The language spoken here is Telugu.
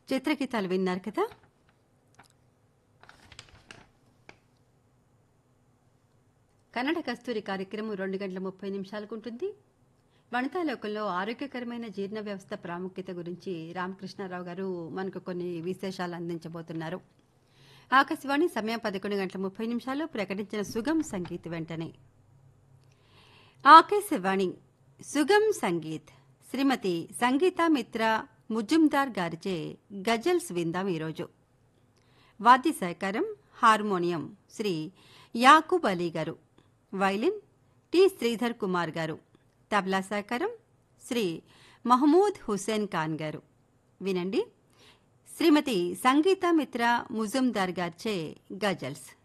చిత్రగీతాలు విన్నారు కదా కన్నడ కస్తూరి కార్యక్రమం రెండు గంటల ముప్పై నిమిషాలకు ఉంటుంది వనితాలోకంలో ఆరోగ్యకరమైన జీర్ణ వ్యవస్థ ప్రాముఖ్యత గురించి రామకృష్ణారావు గారు మనకు కొన్ని విశేషాలు అందించబోతున్నారు ఆకాశవాణి సమయం పదకొండు గంటల ముప్పై నిమిషాలు ప్రకటించిన సుగం సంగీత్ వెంటనే ఆకాశవాణి సుగం సంగీత్ శ్రీమతి సంగీత మిత్ర ముజుందార్ గారిచే గజల్స్ విందాం ఈరోజు వాద్య సహకారం హార్మోనియం శ్రీ యాకూబ్ అలీ గారు వైలిన్ టి శ్రీధర్ కుమార్ గారు తబలా సహకారం శ్రీ మహమూద్ హుసేన్ ఖాన్ గారు వినండి శ్రీమతి సంగీత మిత్ర ముజుందార్ గారిచే గజల్స్